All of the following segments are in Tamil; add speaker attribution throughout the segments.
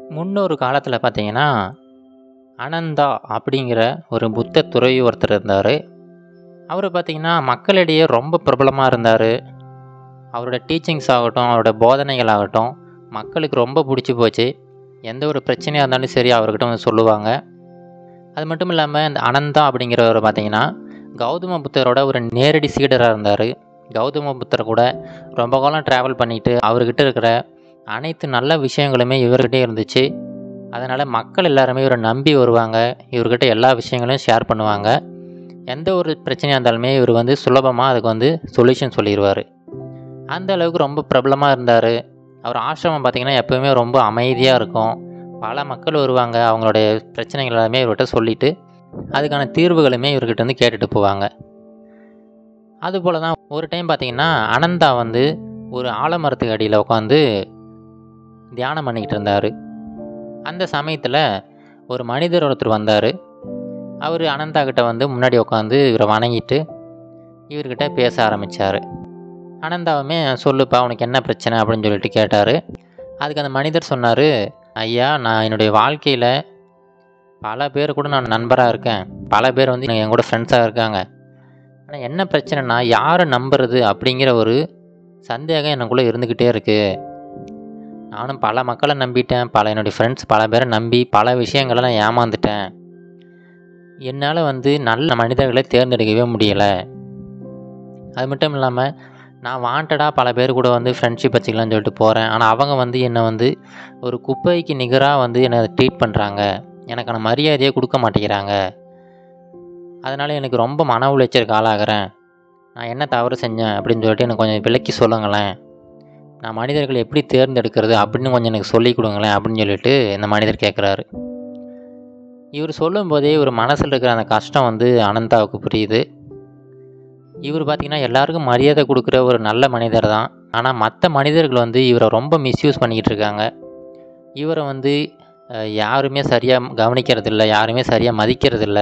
Speaker 1: முன்னொரு காலத்தில் பார்த்தீங்கன்னா அனந்தா அப்படிங்கிற ஒரு புத்த துறவி ஒருத்தர் இருந்தார் அவர் பார்த்தீங்கன்னா மக்களிடையே ரொம்ப பிரபலமாக இருந்தார் அவரோட டீச்சிங்ஸ் ஆகட்டும் அவரோட போதனைகள் ஆகட்டும் மக்களுக்கு ரொம்ப பிடிச்சி போச்சு எந்த ஒரு பிரச்சனையாக இருந்தாலும் சரி அவர்கிட்ட வந்து சொல்லுவாங்க அது மட்டும் இல்லாமல் இந்த அனந்தா அப்படிங்கிறவர் பார்த்தீங்கன்னா கௌதம புத்தரோட ஒரு நேரடி சீடராக இருந்தார் கௌதம புத்தர் கூட ரொம்ப காலம் ட்ராவல் பண்ணிட்டு அவர்கிட்ட இருக்கிற அனைத்து நல்ல விஷயங்களுமே இவர்கிட்டே இருந்துச்சு அதனால் மக்கள் எல்லாருமே இவரை நம்பி வருவாங்க இவர்கிட்ட எல்லா விஷயங்களையும் ஷேர் பண்ணுவாங்க எந்த ஒரு பிரச்சனையாக இருந்தாலுமே இவர் வந்து சுலபமாக அதுக்கு வந்து சொல்யூஷன் சொல்லிடுவார் அந்த அளவுக்கு ரொம்ப பிரபலமாக இருந்தார் அவர் ஆசிரமம் பார்த்திங்கன்னா எப்போவுமே ரொம்ப அமைதியாக இருக்கும் பல மக்கள் வருவாங்க அவங்களுடைய பிரச்சனைகள் எல்லாமே இவர்கிட்ட சொல்லிவிட்டு அதுக்கான தீர்வுகளுமே இவர்கிட்ட வந்து கேட்டுட்டு போவாங்க அதுபோல் தான் ஒரு டைம் பார்த்திங்கன்னா அனந்தா வந்து ஒரு ஆலமரத்துக்கு அடியில் உட்காந்து தியானம் பண்ணிக்கிட்டு இருந்தார் அந்த சமயத்தில் ஒரு மனிதர் ஒருத்தர் வந்தார் அவர் அனந்தா கிட்ட வந்து முன்னாடி உட்காந்து இவரை வணங்கிட்டு இவர்கிட்ட பேச ஆரம்பித்தார் அனந்தாவுமே சொல்லுப்பா உனக்கு என்ன பிரச்சனை அப்படின்னு சொல்லிட்டு கேட்டார் அதுக்கு அந்த மனிதர் சொன்னார் ஐயா நான் என்னுடைய வாழ்க்கையில் பல பேர் கூட நான் நண்பராக இருக்கேன் பல பேர் வந்து என் கூட ஃப்ரெண்ட்ஸாக இருக்காங்க ஆனால் என்ன பிரச்சனைனா யாரை நம்புறது அப்படிங்கிற ஒரு சந்தேகம் எனக்குள்ளே இருந்துக்கிட்டே இருக்குது நானும் பல மக்களை நம்பிட்டேன் பல என்னுடைய ஃப்ரெண்ட்ஸ் பல பேரை நம்பி பல விஷயங்களை நான் ஏமாந்துட்டேன் என்னால் வந்து நல்ல மனிதர்களை தேர்ந்தெடுக்கவே முடியலை அது மட்டும் இல்லாமல் நான் வாண்டடாக பல பேர் கூட வந்து ஃப்ரெண்ட்ஷிப் வச்சுக்கலாம்னு சொல்லிட்டு போகிறேன் ஆனால் அவங்க வந்து என்னை வந்து ஒரு குப்பைக்கு நிகராக வந்து என்னை ட்ரீட் பண்ணுறாங்க எனக்கான மரியாதையை கொடுக்க மாட்டேங்கிறாங்க அதனால் எனக்கு ரொம்ப மன உளைச்சலுக்கு ஆளாகிறேன் நான் என்ன தவறு செஞ்சேன் அப்படின்னு சொல்லிட்டு எனக்கு கொஞ்சம் விளக்கி சொல்லுங்களேன் நான் மனிதர்களை எப்படி தேர்ந்தெடுக்கிறது அப்படின்னு கொஞ்சம் எனக்கு சொல்லி கொடுங்களேன் அப்படின்னு சொல்லிட்டு இந்த மனிதர் கேட்குறாரு இவர் சொல்லும்போதே இவர் மனசில் இருக்கிற அந்த கஷ்டம் வந்து அனந்தாவுக்கு புரியுது இவர் பார்த்திங்கன்னா எல்லாருக்கும் மரியாதை கொடுக்குற ஒரு நல்ல மனிதர் தான் ஆனால் மற்ற மனிதர்கள் வந்து இவரை ரொம்ப மிஸ்யூஸ் பண்ணிக்கிட்டு இருக்காங்க இவரை வந்து அஹ், யாருமே சரியாக கவனிக்கிறதில்ல யாருமே சரியாக மதிக்கிறதில்ல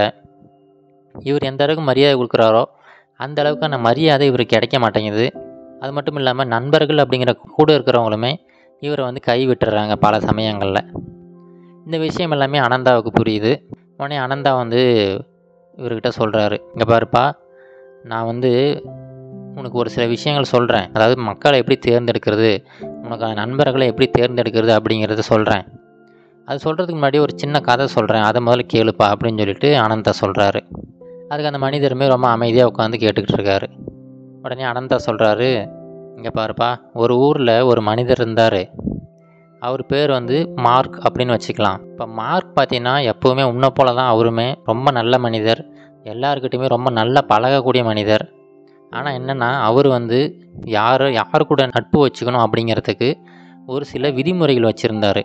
Speaker 1: இவர் எந்த அளவுக்கு மரியாதை கொடுக்குறாரோ அந்த அளவுக்கான மரியாதை இவருக்கு கிடைக்க மாட்டேங்குது அது மட்டும் இல்லாமல் நண்பர்கள் அப்படிங்கிற கூட இருக்கிறவங்களுமே இவரை வந்து கை விட்டுறாங்க பல சமயங்களில் இந்த விஷயம் எல்லாமே அனந்தாவுக்கு புரியுது உடனே அனந்தா வந்து இவர்கிட்ட சொல்கிறாரு இங்கே பாருப்பா நான் வந்து உனக்கு ஒரு சில விஷயங்கள் சொல்கிறேன் அதாவது மக்களை எப்படி தேர்ந்தெடுக்கிறது உனக்கான நண்பர்களை எப்படி தேர்ந்தெடுக்கிறது அப்படிங்கிறத சொல்கிறேன் அது சொல்கிறதுக்கு முன்னாடி ஒரு சின்ன கதை சொல்கிறேன் அதை முதல்ல கேளுப்பா அப்படின்னு சொல்லிட்டு அனந்தா சொல்கிறாரு அதுக்கு அந்த மனிதருமே ரொம்ப அமைதியாக உட்காந்து கேட்டுக்கிட்டு இருக்காரு உடனே அனந்தா சொல்கிறாரு இங்கே பாருப்பா ஒரு ஊரில் ஒரு மனிதர் இருந்தார் அவர் பேர் வந்து மார்க் அப்படின்னு வச்சுக்கலாம் இப்போ மார்க் பார்த்தீங்கன்னா எப்போவுமே உன்னை போல தான் அவருமே ரொம்ப நல்ல மனிதர் எல்லாருக்கிட்டையுமே ரொம்ப நல்ல பழகக்கூடிய மனிதர் ஆனால் என்னென்னா அவர் வந்து யார் யார் கூட நட்பு வச்சுக்கணும் அப்படிங்கிறதுக்கு ஒரு சில விதிமுறைகள் வச்சுருந்தார்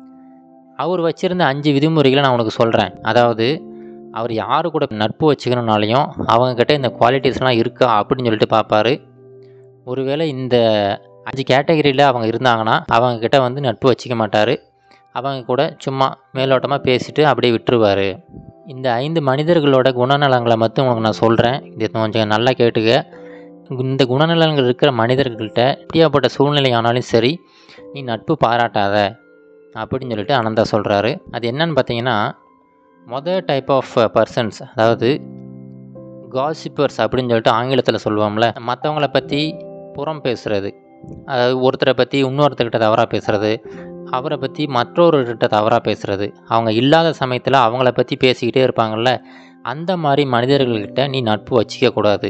Speaker 1: அவர் வச்சுருந்த அஞ்சு விதிமுறைகளை நான் உனக்கு சொல்கிறேன் அதாவது அவர் யார் கூட நட்பு வச்சுக்கணுனாலையும் அவங்கக்கிட்ட இந்த குவாலிட்டிஸ்லாம் இருக்கா அப்படின்னு சொல்லிட்டு பார்ப்பாரு ஒருவேளை இந்த அஞ்சு கேட்டகரியில் அவங்க இருந்தாங்கன்னா அவங்கக்கிட்ட வந்து நட்பு வச்சுக்க மாட்டார் அவங்க கூட சும்மா மேலோட்டமாக பேசிட்டு அப்படியே விட்டுருவார் இந்த ஐந்து மனிதர்களோட குணநலங்களை மட்டும் உனக்கு நான் சொல்கிறேன் இது கொஞ்சம் நல்லா கேட்டுக்க இந்த குணநலங்கள் இருக்கிற மனிதர்கள்ட்ட எப்படியாப்பட்ட சூழ்நிலை ஆனாலும் சரி நீ நட்பு பாராட்டாத அப்படின்னு சொல்லிட்டு அனந்தா சொல்கிறாரு அது என்னன்னு பார்த்தீங்கன்னா மொதல் டைப் ஆஃப் பர்சன்ஸ் அதாவது காசிப்பர்ஸ் அப்படின்னு சொல்லிட்டு ஆங்கிலத்தில் சொல்லுவோம்ல மற்றவங்கள பற்றி புறம் பேசுகிறது அதாவது ஒருத்தரை பற்றி இன்னொருத்தர்கிட்ட தவறாக பேசுகிறது அவரை பற்றி மற்றொருக்கிட்ட தவறாக பேசுகிறது அவங்க இல்லாத சமயத்தில் அவங்கள பற்றி பேசிக்கிட்டே இருப்பாங்கள்ல அந்த மாதிரி மனிதர்கள்கிட்ட நீ நட்பு வச்சிக்க கூடாது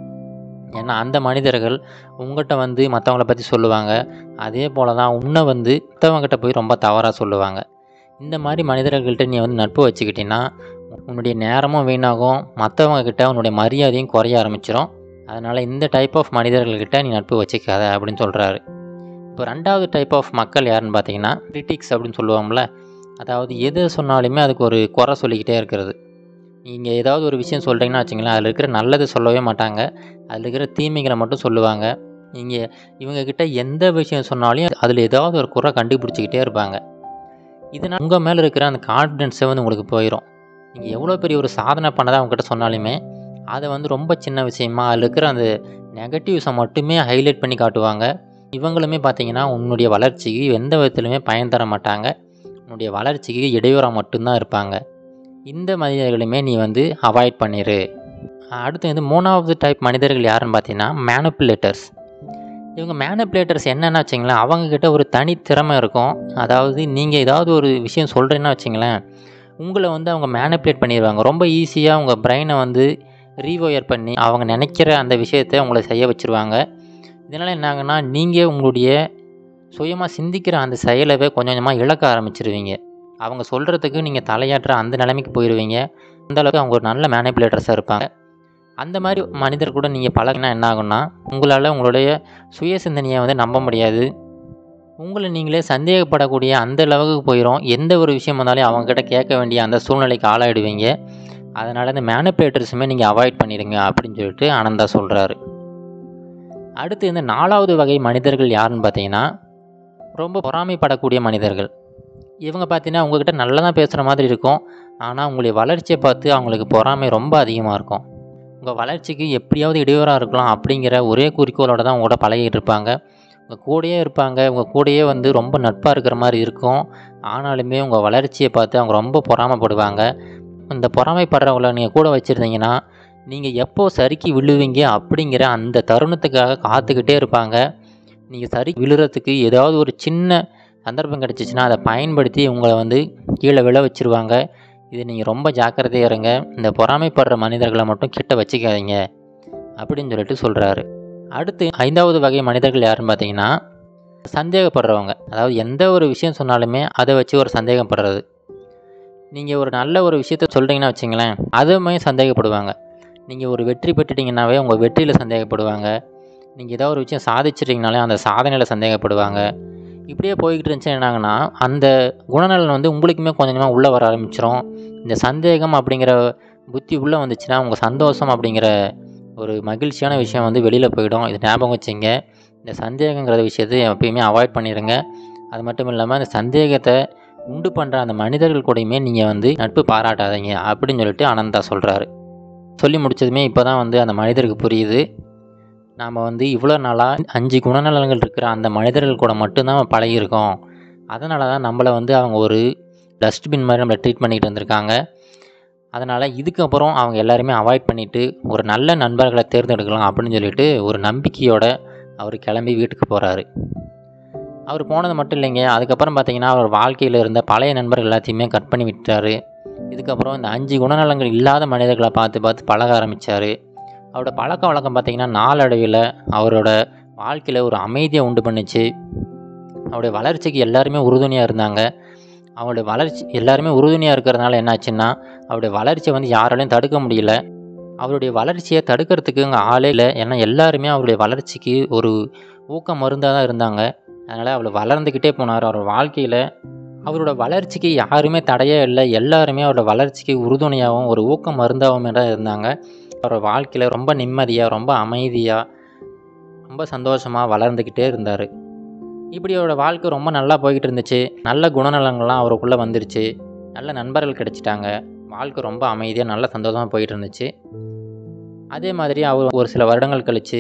Speaker 1: ஏன்னா அந்த மனிதர்கள் உங்கள்கிட்ட வந்து மற்றவங்கள பற்றி சொல்லுவாங்க அதே போல் தான் உன்னை வந்து மற்றவங்ககிட்ட போய் ரொம்ப தவறாக சொல்லுவாங்க இந்த மாதிரி மனிதர்கள்கிட்ட நீ வந்து நட்பு வச்சுக்கிட்டீங்கன்னா உன்னுடைய நேரமும் வீணாகும் மற்றவங்க கிட்ட உன்னுடைய மரியாதையும் குறைய ஆரம்பிச்சிடும் அதனால் இந்த டைப் ஆஃப் மனிதர்கள்கிட்ட நீ நட்பு வச்சுக்காத அப்படின்னு சொல்கிறாரு இப்போ ரெண்டாவது டைப் ஆஃப் மக்கள் யாருன்னு பார்த்தீங்கன்னா கிரிட்டிக்ஸ் அப்படின்னு சொல்லுவோம்ல அதாவது எது சொன்னாலுமே அதுக்கு ஒரு குறை சொல்லிக்கிட்டே இருக்கிறது நீங்கள் ஏதாவது ஒரு விஷயம் சொல்கிறீங்கன்னா வச்சுங்களேன் அதில் இருக்கிற நல்லது சொல்லவே மாட்டாங்க அதில் இருக்கிற தீமைகளை மட்டும் சொல்லுவாங்க நீங்கள் இவங்கக்கிட்ட எந்த விஷயம் சொன்னாலும் அதில் ஏதாவது ஒரு குறை கண்டுபிடிச்சிக்கிட்டே இருப்பாங்க இதனால் உங்கள் மேலே இருக்கிற அந்த கான்ஃபிடென்ஸே வந்து உங்களுக்கு போயிடும் நீங்கள் எவ்வளோ பெரிய ஒரு சாதனை பண்ணதாக அவங்ககிட்ட சொன்னாலுமே அதை வந்து ரொம்ப சின்ன விஷயமா அதில் இருக்கிற அந்த நெகட்டிவ்ஸை மட்டுமே ஹைலைட் பண்ணி காட்டுவாங்க இவங்களுமே பார்த்தீங்கன்னா உன்னுடைய வளர்ச்சிக்கு எந்த விதத்துலையுமே பயன் தர மாட்டாங்க உன்னுடைய வளர்ச்சிக்கு இடையூறாக மட்டும்தான் இருப்பாங்க இந்த மனிதர்களுமே நீ வந்து அவாய்ட் பண்ணிடு அடுத்து வந்து மூணாவது டைப் மனிதர்கள் யாருன்னு பார்த்தீங்கன்னா மேனுப்புலேட்டர்ஸ் இவங்க மேனுப்புலேட்டர்ஸ் என்னென்னா வச்சிங்களேன் அவங்கக்கிட்ட ஒரு தனித்திறமை இருக்கும் அதாவது நீங்கள் ஏதாவது ஒரு விஷயம் சொல்கிறீங்கன்னா வச்சிங்களேன் உங்களை வந்து அவங்க மேனுப்புலேட் பண்ணிடுவாங்க ரொம்ப ஈஸியாக உங்கள் பிரெயினை வந்து ரீவொயர் பண்ணி அவங்க நினைக்கிற அந்த விஷயத்தை உங்களை செய்ய வச்சுருவாங்க இதனால் என்ன ஆகுன்னா நீங்கள் உங்களுடைய சுயமாக சிந்திக்கிற அந்த செயலவே கொஞ்சம் கொஞ்சமாக இழக்க ஆரம்பிச்சிருவீங்க அவங்க சொல்கிறதுக்கு நீங்கள் தலையாட்டுற அந்த நிலைமைக்கு போயிடுவீங்க அந்த அளவுக்கு அவங்க ஒரு நல்ல மேனிப்புலேட்டர்ஸாக இருப்பாங்க அந்த மாதிரி மனிதர் கூட நீங்கள் பழகினா என்ன ஆகும்னா உங்களால் உங்களுடைய சுய சிந்தனையை வந்து நம்ப முடியாது உங்களை நீங்களே சந்தேகப்படக்கூடிய அந்த அளவுக்கு போயிடும் எந்த ஒரு விஷயம் வந்தாலும் அவங்கக்கிட்ட கேட்க வேண்டிய அந்த சூழ்நிலைக்கு ஆளாயிடுவீங்க அதனால் இந்த மேனிப்புலேட்டர்ஸுமே நீங்கள் அவாய்ட் பண்ணிடுங்க அப்படின்னு சொல்லிட்டு ஆனந்தா சொல்கிறாரு அடுத்து இந்த நாலாவது வகை மனிதர்கள் யாருன்னு பார்த்தீங்கன்னா ரொம்ப பொறாமைப்படக்கூடிய மனிதர்கள் இவங்க பார்த்தீங்கன்னா உங்ககிட்ட நல்லா தான் பேசுகிற மாதிரி இருக்கும் ஆனால் உங்களுடைய வளர்ச்சியை பார்த்து அவங்களுக்கு பொறாமை ரொம்ப அதிகமாக இருக்கும் உங்கள் வளர்ச்சிக்கு எப்படியாவது இடையூறாக இருக்கலாம் அப்படிங்கிற ஒரே குறிக்கோளோட தான் உங்களோட பழகிட்டு இருப்பாங்க உங்கள் கூடயே இருப்பாங்க உங்கள் கூடயே வந்து ரொம்ப நட்பாக இருக்கிற மாதிரி இருக்கும் ஆனாலுமே உங்கள் வளர்ச்சியை பார்த்து அவங்க ரொம்ப பொறாமைப்படுவாங்க இந்த பொறாமைப்படுறவங்கள நீங்கள் கூட வச்சுருந்தீங்கன்னா நீங்கள் எப்போ சறுக்கி விழுவீங்க அப்படிங்கிற அந்த தருணத்துக்காக காத்துக்கிட்டே இருப்பாங்க நீங்கள் சரி விழுறதுக்கு ஏதாவது ஒரு சின்ன சந்தர்ப்பம் கிடச்சிச்சின்னா அதை பயன்படுத்தி உங்களை வந்து கீழே விழ வச்சுருவாங்க இது நீங்கள் ரொம்ப ஜாக்கிரதையாக இருங்க இந்த பொறாமைப்படுற மனிதர்களை மட்டும் கிட்ட வச்சுக்காதீங்க அப்படின்னு சொல்லிட்டு சொல்கிறாரு அடுத்து ஐந்தாவது வகை மனிதர்கள் யாருன்னு பார்த்தீங்கன்னா சந்தேகப்படுறவங்க அதாவது எந்த ஒரு விஷயம் சொன்னாலுமே அதை வச்சு ஒரு சந்தேகப்படுறது நீங்கள் ஒரு நல்ல ஒரு விஷயத்த சொல்கிறீங்கன்னா வச்சிங்களேன் அதுவுமே சந்தேகப்படுவாங்க நீங்கள் ஒரு வெற்றி பெற்றுட்டிங்கனாவே உங்கள் வெற்றியில் சந்தேகப்படுவாங்க நீங்கள் ஏதோ ஒரு விஷயம் சாதிச்சிட்டிங்கனாலே அந்த சாதனையில் சந்தேகப்படுவாங்க இப்படியே போய்கிட்டு இருந்துச்சு என்னாங்கன்னா அந்த குணநலன் வந்து உங்களுக்குமே கொஞ்சம் கொஞ்சமாக உள்ளே வர ஆரம்பிச்சிடும் இந்த சந்தேகம் அப்படிங்கிற புத்தி உள்ளே வந்துச்சுன்னா உங்கள் சந்தோஷம் அப்படிங்கிற ஒரு மகிழ்ச்சியான விஷயம் வந்து வெளியில் போயிடும் இது ஞாபகம் வச்சுங்க இந்த சந்தேகங்கிற விஷயத்தை எப்பயுமே அவாய்ட் பண்ணிடுங்க அது மட்டும் இல்லாமல் இந்த சந்தேகத்தை உண்டு பண்ணுற அந்த மனிதர்கள் கூடயுமே நீங்கள் வந்து நட்பு பாராட்டாதீங்க அப்படின்னு சொல்லிட்டு ஆனந்தா சொல்கிறாரு சொல்லி முடிச்சதுமே இப்போ தான் வந்து அந்த மனிதருக்கு புரியுது நாம் வந்து இவ்வளோ நாளாக அஞ்சு குணநலன்கள் இருக்கிற அந்த மனிதர்கள் கூட மட்டும்தான் பழகியிருக்கோம் அதனால தான் நம்மளை வந்து அவங்க ஒரு டஸ்ட்பின் மாதிரி நம்மளை ட்ரீட் பண்ணிகிட்டு வந்திருக்காங்க அதனால் இதுக்கப்புறம் அவங்க எல்லாருமே அவாய்ட் பண்ணிவிட்டு ஒரு நல்ல நண்பர்களை தேர்ந்தெடுக்கலாம் அப்படின்னு சொல்லிட்டு ஒரு நம்பிக்கையோட அவர் கிளம்பி வீட்டுக்கு போகிறாரு அவர் போனது மட்டும் இல்லைங்க அதுக்கப்புறம் பார்த்தீங்கன்னா அவர் வாழ்க்கையில் இருந்த பழைய நண்பர்கள் எல்லாத்தையுமே கட் பண்ணி விட்டார் இதுக்கப்புறம் இந்த அஞ்சு குணநலங்கள் இல்லாத மனிதர்களை பார்த்து பார்த்து பழக ஆரம்பித்தார் அவரோட பழக்க வழக்கம் பார்த்திங்கன்னா நாளடைவில் அவரோட வாழ்க்கையில் ஒரு அமைதியை உண்டு பண்ணுச்சு அவருடைய வளர்ச்சிக்கு எல்லாருமே உறுதுணையாக இருந்தாங்க அவருடைய வளர்ச்சி எல்லாருமே உறுதுணையாக இருக்கிறதுனால என்னாச்சுன்னா அவருடைய வளர்ச்சியை வந்து யாராலையும் தடுக்க முடியல அவருடைய வளர்ச்சியை தடுக்கிறதுக்கு அங்கே ஆளே இல்லை ஏன்னா எல்லாருமே அவருடைய வளர்ச்சிக்கு ஒரு ஊக்க மருந்தாக தான் இருந்தாங்க அதனால் அவர் வளர்ந்துக்கிட்டே போனார் அவர் வாழ்க்கையில் அவரோட வளர்ச்சிக்கு யாருமே தடையே இல்லை எல்லாருமே அவரோட வளர்ச்சிக்கு உறுதுணையாகவும் ஒரு ஊக்க மருந்தாகவும் தான் இருந்தாங்க அவரோட வாழ்க்கையில் ரொம்ப நிம்மதியாக ரொம்ப அமைதியாக ரொம்ப சந்தோஷமாக வளர்ந்துக்கிட்டே இருந்தார் இப்படி அவரோட வாழ்க்கை ரொம்ப நல்லா போய்கிட்டு இருந்துச்சு நல்ல குணநலங்கள்லாம் அவருக்குள்ளே வந்துருச்சு நல்ல நண்பர்கள் கிடைச்சிட்டாங்க வாழ்க்கை ரொம்ப அமைதியாக நல்ல சந்தோஷமாக போயிட்டு இருந்துச்சு அதே மாதிரி அவர் ஒரு சில வருடங்கள் கழித்து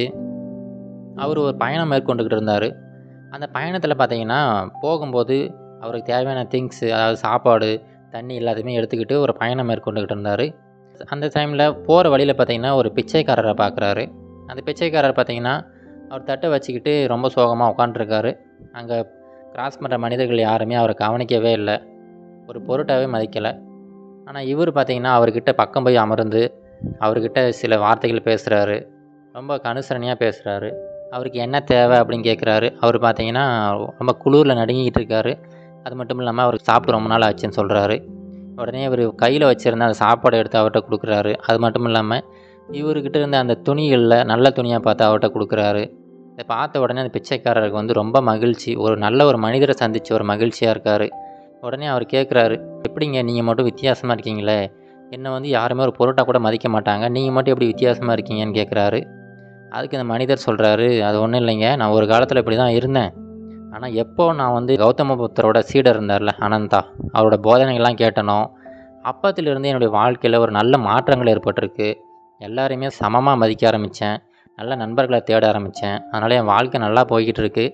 Speaker 1: அவர் ஒரு பயணம் மேற்கொண்டுக்கிட்டு இருந்தார் அந்த பயணத்தில் பார்த்தீங்கன்னா போகும்போது அவருக்கு தேவையான திங்ஸு அதாவது சாப்பாடு தண்ணி எல்லாத்தையுமே எடுத்துக்கிட்டு ஒரு பயணம் மேற்கொண்டுக்கிட்டு இருந்தார் அந்த டைமில் போகிற வழியில் பார்த்தீங்கன்னா ஒரு பிச்சைக்காரரை பார்க்குறாரு அந்த பிச்சைக்காரர் பார்த்தீங்கன்னா அவர் தட்டை வச்சுக்கிட்டு ரொம்ப சோகமாக உட்காண்ட்ருக்காரு அங்கே கிராஸ் பண்ணுற மனிதர்கள் யாருமே அவரை கவனிக்கவே இல்லை ஒரு பொருட்டாகவே மதிக்கலை ஆனால் இவர் பார்த்தீங்கன்னா அவர்கிட்ட பக்கம் போய் அமர்ந்து அவர்கிட்ட சில வார்த்தைகள் பேசுகிறாரு ரொம்ப கனுசரணையாக பேசுகிறாரு அவருக்கு என்ன தேவை அப்படின்னு கேட்குறாரு அவர் பார்த்தீங்கன்னா ரொம்ப குளிரில் நடுங்கிக்கிட்டு இருக்காரு அது மட்டும் இல்லாமல் அவருக்கு சாப்பிட்டு ரொம்ப நாள் ஆச்சுன்னு சொல்கிறாரு உடனே இவர் கையில் வச்சுருந்த அந்த சாப்பாடை எடுத்து அவர்கிட்ட கொடுக்குறாரு அது மட்டும் இல்லாமல் இவர்கிட்ட இருந்த அந்த துணிகளில் நல்ல துணியாக பார்த்து அவர்கிட்ட கொடுக்குறாரு இதை பார்த்த உடனே அந்த பிச்சைக்காரருக்கு வந்து ரொம்ப மகிழ்ச்சி ஒரு நல்ல ஒரு மனிதரை சந்தித்து ஒரு மகிழ்ச்சியாக இருக்கார் உடனே அவர் கேட்குறாரு எப்படிங்க நீங்கள் மட்டும் வித்தியாசமாக இருக்கீங்களே என்னை வந்து யாருமே ஒரு பொருட்டாக கூட மதிக்க மாட்டாங்க நீங்கள் மட்டும் எப்படி வித்தியாசமாக இருக்கீங்கன்னு கேட்குறாரு அதுக்கு இந்த மனிதர் சொல்கிறாரு அது ஒன்றும் இல்லைங்க நான் ஒரு காலத்தில் இப்படி தான் இருந்தேன் ஆனால் எப்போ நான் வந்து கௌதம புத்தரோட சீடர் இருந்தார்ல அனந்தா அவரோட போதனைகள்லாம் கேட்டனோ அப்பத்திலிருந்து என்னுடைய வாழ்க்கையில் ஒரு நல்ல மாற்றங்கள் ஏற்பட்டிருக்கு எல்லாரையுமே சமமாக மதிக்க ஆரம்பித்தேன் நல்ல நண்பர்களை தேட ஆரம்பித்தேன் அதனால் என் வாழ்க்கை நல்லா போய்கிட்டு இருக்கு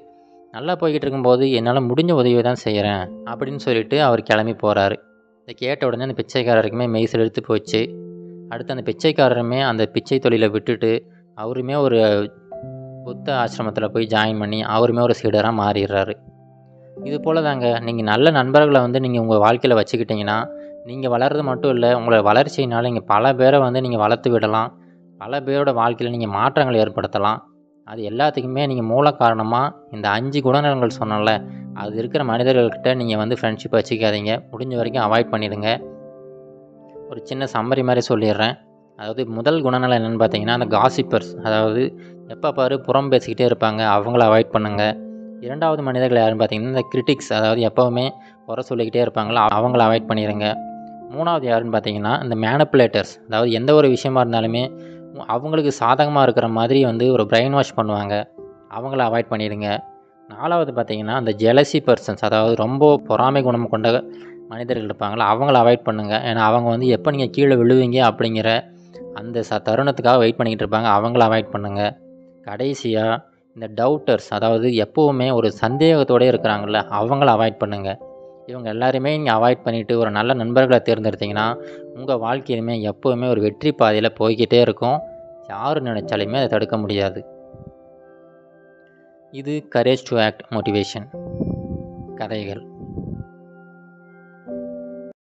Speaker 1: நல்லா போய்கிட்டு இருக்கும்போது என்னால் முடிஞ்ச உதவியை தான் செய்கிறேன் அப்படின்னு சொல்லிட்டு அவர் கிளம்பி போகிறாரு இதை கேட்ட உடனே அந்த பிச்சைக்காரருக்குமே மெய் செலுத்து போச்சு அடுத்து அந்த பிச்சைக்காரருமே அந்த பிச்சை தொழிலை விட்டுட்டு அவருமே ஒரு புத்த ஆசிரமத்தில் போய் ஜாயின் பண்ணி அவருமே ஒரு சீடராக மாறிடுறாரு இது போல் தாங்க நீங்கள் நல்ல நண்பர்களை வந்து நீங்கள் உங்கள் வாழ்க்கையில் வச்சுக்கிட்டிங்கன்னா நீங்கள் வளர்றது மட்டும் இல்லை உங்களை வளர்ச்சியினால் நீங்கள் பல பேரை வந்து நீங்கள் வளர்த்து விடலாம் பல பேரோட வாழ்க்கையில் நீங்கள் மாற்றங்களை ஏற்படுத்தலாம் அது எல்லாத்துக்குமே நீங்கள் மூல காரணமாக இந்த அஞ்சு குணநலங்கள் சொன்னோம்ல அது இருக்கிற மனிதர்கள்கிட்ட நீங்கள் வந்து ஃப்ரெண்ட்ஷிப் வச்சுக்காதீங்க முடிஞ்ச வரைக்கும் அவாய்ட் பண்ணிடுங்க ஒரு சின்ன சம்மரி மாதிரி சொல்லிடுறேன் அதாவது முதல் குணநலம் என்னென்னு பார்த்தீங்கன்னா அந்த காசிப்பர்ஸ் அதாவது எப்போ பாரு புறம் பேசிக்கிட்டே இருப்பாங்க அவங்கள அவாய்ட் பண்ணுங்கள் இரண்டாவது மனிதர்கள் யாருன்னு பார்த்தீங்கன்னா இந்த கிரிட்டிக்ஸ் அதாவது எப்போவுமே குறை சொல்லிக்கிட்டே இருப்பாங்களோ அவங்கள அவாய்ட் பண்ணிடுங்க மூணாவது யாருன்னு பார்த்தீங்கன்னா இந்த மேனப்புலேட்டர்ஸ் அதாவது எந்த ஒரு விஷயமா இருந்தாலுமே அவங்களுக்கு சாதகமாக இருக்கிற மாதிரி வந்து ஒரு பிரெயின் வாஷ் பண்ணுவாங்க அவங்கள அவாய்ட் பண்ணிடுங்க நாலாவது பார்த்தீங்கன்னா அந்த ஜெலசி பர்சன்ஸ் அதாவது ரொம்ப பொறாமை குணம் கொண்ட மனிதர்கள் இருப்பாங்களா அவங்கள அவாய்ட் பண்ணுங்கள் ஏன்னா அவங்க வந்து எப்போ நீங்கள் கீழே விழுவீங்க அப்படிங்கிற அந்த ச தருணத்துக்காக வெயிட் பண்ணிக்கிட்டு இருப்பாங்க அவங்கள அவாய்ட் பண்ணுங்கள் கடைசியாக இந்த டவுட்டர்ஸ் அதாவது எப்போவுமே ஒரு சந்தேகத்தோடு இருக்கிறாங்கல்ல அவங்கள அவாய்ட் பண்ணுங்கள் இவங்க எல்லாருமே நீங்கள் அவாய்ட் பண்ணிவிட்டு ஒரு நல்ல நண்பர்களை தேர்ந்தெடுத்தீங்கன்னா உங்கள் வாழ்க்கையிலுமே எப்போவுமே ஒரு வெற்றி பாதையில் போய்கிட்டே இருக்கும் யார் நினைச்சாலுமே அதை தடுக்க முடியாது இது கரேஜ் டு ஆக்ட் மோட்டிவேஷன் கதைகள்